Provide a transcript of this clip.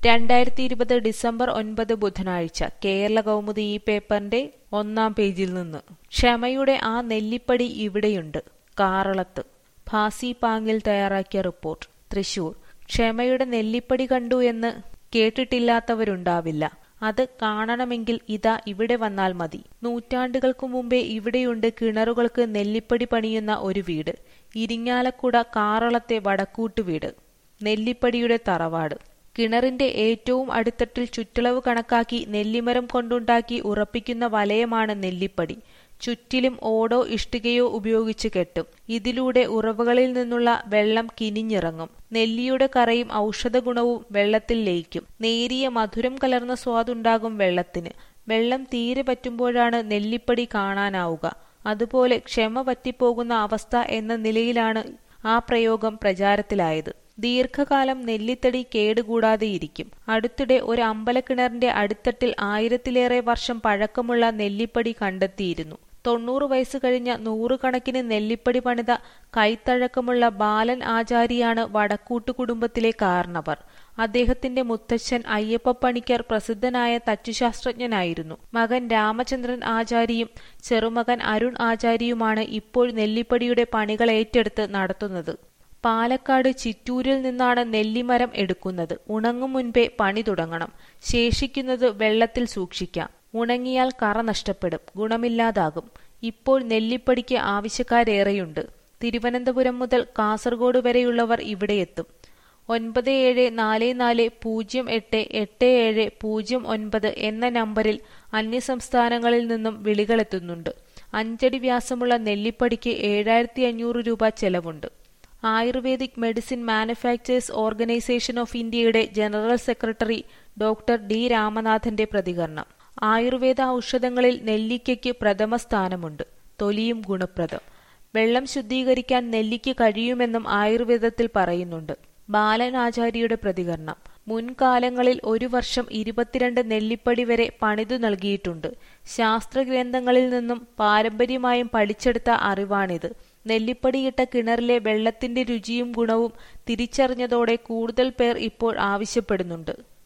രണ്ടായിരത്തി ഇരുപത് ഡിസംബർ ഒൻപത് ബുധനാഴ്ച കേരള കൗമുദി ഈ പേപ്പറിന്റെ ഒന്നാം പേജിൽ നിന്ന് ക്ഷമയുടെ ആ നെല്ലിപ്പടി ഇവിടെയുണ്ട് കാറളത്ത് ഭാസി പാങ്ങിൽ തയ്യാറാക്കിയ റിപ്പോർട്ട് തൃശൂർ ക്ഷമയുടെ നെല്ലിപ്പടി കണ്ടു എന്ന് കേട്ടിട്ടില്ലാത്തവരുണ്ടാവില്ല അത് കാണണമെങ്കിൽ ഇതാ ഇവിടെ വന്നാൽ മതി നൂറ്റാണ്ടുകൾക്കു മുമ്പേ ഇവിടെയുണ്ട് കിണറുകൾക്ക് നെല്ലിപ്പടി പണിയുന്ന ഒരു വീട് ഇരിങ്ങാലക്കുട കാറളത്തെ വടക്കൂട്ട് വീട് നെല്ലിപ്പടിയുടെ തറവാട് കിണറിന്റെ ഏറ്റവും അടിത്തട്ടിൽ ചുറ്റളവ് കണക്കാക്കി നെല്ലിമരം കൊണ്ടുണ്ടാക്കി ഉറപ്പിക്കുന്ന വലയമാണ് നെല്ലിപ്പടി ചുറ്റിലും ഓടോ ഇഷ്ടികയോ ഉപയോഗിച്ച് കെട്ടും ഇതിലൂടെ ഉറവകളിൽ നിന്നുള്ള വെള്ളം കിനിഞ്ഞിറങ്ങും നെല്ലിയുടെ കറയും ഔഷധഗുണവും വെള്ളത്തിൽ ലയിക്കും നേരിയ മധുരം കലർന്ന സ്വാദുണ്ടാകും വെള്ളത്തിന് വെള്ളം തീരെ പറ്റുമ്പോഴാണ് നെല്ലിപ്പടി കാണാനാവുക അതുപോലെ ക്ഷമ പറ്റിപ്പോകുന്ന അവസ്ഥ എന്ന നിലയിലാണ് ആ പ്രയോഗം പ്രചാരത്തിലായത് ദീർഘകാലം നെല്ലിത്തടി കേടുകൂടാതെയിരിക്കും അടുത്തിടെ ഒരു അമ്പലക്കിണറിന്റെ അടിത്തട്ടിൽ ആയിരത്തിലേറെ വർഷം പഴക്കമുള്ള നെല്ലിപ്പടി കണ്ടെത്തിയിരുന്നു തൊണ്ണൂറ് വയസ്സ് കഴിഞ്ഞ നൂറുകണക്കിന് നെല്ലിപ്പടി പണിത കൈത്തഴക്കമുള്ള ബാലൻ ആചാരിയാണ് വടക്കൂട്ട് കുടുംബത്തിലെ കാരണവർ അദ്ദേഹത്തിന്റെ മുത്തച്ഛൻ അയ്യപ്പപ്പണിക്കർ പ്രസിദ്ധനായ തച്ചുശാസ്ത്രജ്ഞനായിരുന്നു മകൻ രാമചന്ദ്രൻ ആചാരിയും ചെറുമകൻ അരുൺ ആചാരിയുമാണ് ഇപ്പോൾ നെല്ലിപ്പടിയുടെ പണികൾ ഏറ്റെടുത്ത് നടത്തുന്നത് പാലക്കാട് ചിറ്റൂരിൽ നിന്നാണ് നെല്ലിമരം എടുക്കുന്നത് ഉണങ്ങും മുൻപേ പണി തുടങ്ങണം ശേഷിക്കുന്നത് വെള്ളത്തിൽ സൂക്ഷിക്കാം ഉണങ്ങിയാൽ കറ നഷ്ടപ്പെടും ഗുണമില്ലാതാകും ഇപ്പോൾ നെല്ലിപ്പടിക്ക് ആവശ്യക്കാരേറെയുണ്ട് തിരുവനന്തപുരം മുതൽ കാസർഗോഡ് വരെയുള്ളവർ ഇവിടെ എത്തും ഒൻപത് ഏഴ് നാല് നാല് പൂജ്യം എട്ട് എട്ട് ഏഴ് പൂജ്യം ഒൻപത് എന്ന നമ്പറിൽ അന്യസംസ്ഥാനങ്ങളിൽ നിന്നും വിളികളെത്തുന്നുണ്ട് അഞ്ചടി വ്യാസമുള്ള നെല്ലിപ്പടിക്ക് ഏഴായിരത്തി അഞ്ഞൂറ് രൂപ ചെലവുണ്ട് ayurvedic medicine manufacturers organisation of ഇന്ത്യയുടെ ജനറൽ സെക്രട്ടറി ഡോക്ടർ ഡി രാമനാഥന്റെ പ്രതികരണം ആയുർവേദ ഔഷധങ്ങളിൽ നെല്ലിക്കയ്ക്ക് പ്രഥമ സ്ഥാനമുണ്ട് തൊലിയും ഗുണപ്രദം വെള്ളം ശുദ്ധീകരിക്കാൻ നെല്ലിക്ക് കഴിയുമെന്നും ആയുർവേദത്തിൽ പറയുന്നുണ്ട് ബാലനാചാര്യയുടെ പ്രതികരണം മുൻകാലങ്ങളിൽ ഒരു വർഷം ഇരുപത്തിരണ്ട് നെല്ലിപ്പടി വരെ പണിതു നൽകിയിട്ടുണ്ട് ശാസ്ത്രഗ്രന്ഥങ്ങളിൽ നിന്നും പാരമ്പര്യമായും പഠിച്ചെടുത്ത അറിവാണിത് നെല്ലിപ്പടിയിട്ട കിണറിലെ വെള്ളത്തിന്റെ രുചിയും ഗുണവും തിരിച്ചറിഞ്ഞതോടെ കൂടുതൽ പേർ ഇപ്പോൾ ആവശ്യപ്പെടുന്നുണ്ട്